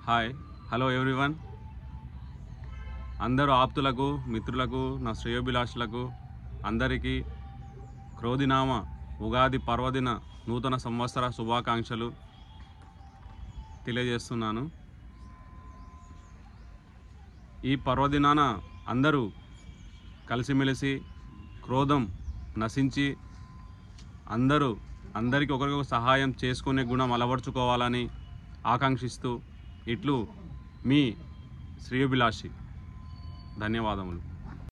hi hello everyone అందరూ ఆప్తులకు మిత్రులకు నా శ్రేయోభిలాషులకు అందరికీ క్రోధినామ ఉగాది పర్వదిన నూతన సంవత్సర శుభాకాంక్షలు తెలియజేస్తున్నాను ఈ పర్వదినాన అందరూ కలిసిమెలిసి క్రోధం నశించి అందరూ అందరికీ ఒకరికొకరు సహాయం చేసుకునే గుణం అలవర్చుకోవాలని ఆకాంక్షిస్తూ ఇట్లు మీ శ్రేయోభిలాషి ధన్యవాదములు